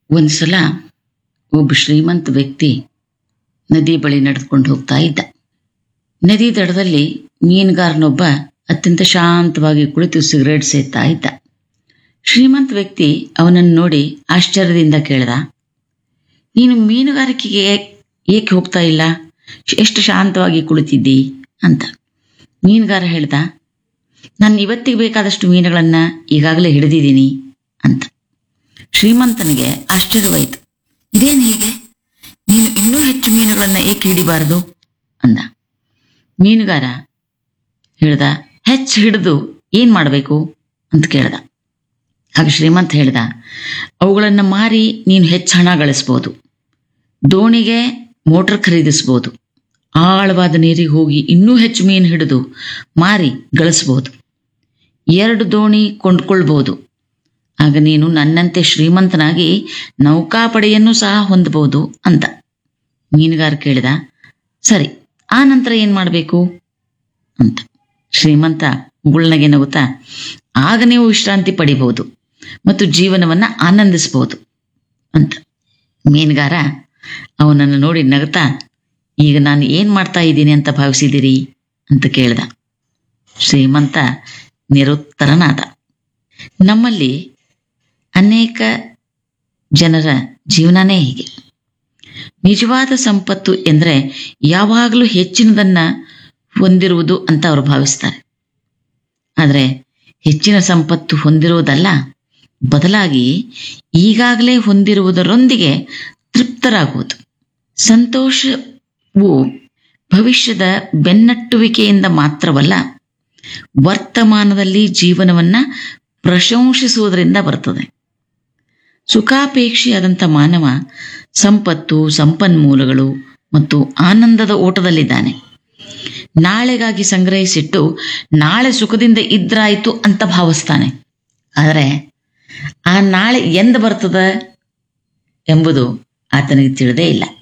ಒಂದ್ಸಲ ಒಬ್ಬ ಶ್ರೀಮಂತ ವ್ಯಕ್ತಿ ನದಿ ಬಳಿ ನಡೆದುಕೊಂಡು ಹೋಗ್ತಾ ಇದ್ದ ನದಿ ದಡದಲ್ಲಿ ಮೀನುಗಾರನೊಬ್ಬ ಅತ್ಯಂತ ಶಾಂತವಾಗಿ ಕುಳಿತು ಸಿಗರೇಟ್ ಸೇದ್ತಾ ಇದ್ದ ಶ್ರೀಮಂತ ವ್ಯಕ್ತಿ ಅವನನ್ನು ನೋಡಿ ಆಶ್ಚರ್ಯದಿಂದ ಕೇಳ್ದ ನೀನು ಮೀನುಗಾರಿಕೆಗೆ ಏಕೆ ಹೋಗ್ತಾ ಇಲ್ಲ ಎಷ್ಟು ಶಾಂತವಾಗಿ ಕುಳಿತಿದ್ದಿ ಅಂತ ಮೀನುಗಾರ ಹೇಳ್ದ ನಾನು ಇವತ್ತಿಗೆ ಬೇಕಾದಷ್ಟು ಮೀನುಗಳನ್ನ ಈಗಾಗಲೇ ಹಿಡಿದಿದ್ದೀನಿ ಅಂತ ಶ್ರೀಮಂತನಿಗೆ ಆಶ್ಚರ್ಯವಾಯಿತು ಇದೇನು ಹೀಗೆ ನೀನು ಇನ್ನೂ ಹೆಚ್ಚು ಮೀನುಗಳನ್ನ ಏಕೆ ಹಿಡಿಬಾರದು ಅಂದ ಮೀನುಗಾರ ಹೇಳ್ದ ಹೆಚ್ಚು ಹಿಡಿದು ಏನ್ ಮಾಡಬೇಕು ಅಂತ ಕೇಳ್ದ ಆಗ ಶ್ರೀಮಂತ ಹೇಳ್ದ ಅವುಗಳನ್ನು ಮಾರಿ ನೀನು ಹೆಚ್ಚು ಹಣ ಗಳಿಸ್ಬೋದು ದೋಣಿಗೆ ಮೋಟರ್ ಖರೀದಿಸ್ಬೋದು ಆಳವಾದ ನೀರಿಗೆ ಹೋಗಿ ಇನ್ನೂ ಹೆಚ್ಚು ಮೀನು ಹಿಡಿದು ಮಾರಿ ಗಳಿಸ್ಬೋದು ಎರಡು ದೋಣಿ ಕೊಂಡ್ಕೊಳ್ಬೋದು ಆಗ ನೀನು ನನ್ನಂತೆ ಶ್ರೀಮಂತನಾಗಿ ನೌಕಾಪಡೆಯನ್ನು ಸಹ ಹೊಂದಬಹುದು ಅಂತ ಮೀನುಗಾರ ಕೇಳಿದ ಸರಿ ಆ ನಂತರ ಏನ್ ಮಾಡಬೇಕು ಅಂತ ಶ್ರೀಮಂತ ಮುಗುಳ್ನಗೆ ನಗುತ್ತಾ ಆಗ ನೀವು ವಿಶ್ರಾಂತಿ ಪಡಿಬಹುದು ಮತ್ತು ಜೀವನವನ್ನ ಆನಂದಿಸಬಹುದು ಅಂತ ಮೀನುಗಾರ ಅವನನ್ನು ನೋಡಿ ನಗುತ್ತಾ ಈಗ ನಾನು ಏನ್ ಮಾಡ್ತಾ ಇದ್ದೀನಿ ಅಂತ ಭಾವಿಸಿದಿರಿ ಅಂತ ಕೇಳ್ದ ಶ್ರೀಮಂತ ನಿರುತ್ತರನಾದ ನಮ್ಮಲ್ಲಿ ಅನೇಕ ಜನರ ಜೀವನನೇ ಹೀಗೆ ನಿಜವಾದ ಸಂಪತ್ತು ಎಂದರೆ ಯಾವಾಗಲೂ ಹೆಚ್ಚಿನದನ್ನ ಹೊಂದಿರುವುದು ಅಂತ ಅವರು ಭಾವಿಸ್ತಾರೆ ಆದರೆ ಹೆಚ್ಚಿನ ಸಂಪತ್ತು ಹೊಂದಿರುವುದಲ್ಲ ಬದಲಾಗಿ ಈಗಾಗಲೇ ಹೊಂದಿರುವುದರೊಂದಿಗೆ ತೃಪ್ತರಾಗುವುದು ಸಂತೋಷವು ಭವಿಷ್ಯದ ಬೆನ್ನಟ್ಟುವಿಕೆಯಿಂದ ಮಾತ್ರವಲ್ಲ ವರ್ತಮಾನದಲ್ಲಿ ಜೀವನವನ್ನ ಪ್ರಶಂಸಿಸುವುದರಿಂದ ಬರ್ತದೆ ಸುಖಾಪೇಕ್ಷಿಯಾದಂಥ ಮಾನವ ಸಂಪತ್ತು ಸಂಪನ್ಮೂಲಗಳು ಮತ್ತು ಆನಂದದ ಓಟದಲ್ಲಿದ್ದಾನೆ ನಾಳೆಗಾಗಿ ಸಂಗ್ರಹಿಸಿಟ್ಟು ನಾಳೆ ಸುಖದಿಂದ ಇದ್ರಾಯ್ತು ಅಂತ ಭಾವಿಸ್ತಾನೆ ಆದರೆ ಆ ನಾಳೆ ಎಂದ ಬರ್ತದ ಎಂಬುದು ಆತನಿಗೆ ತಿಳಿದೇ ಇಲ್ಲ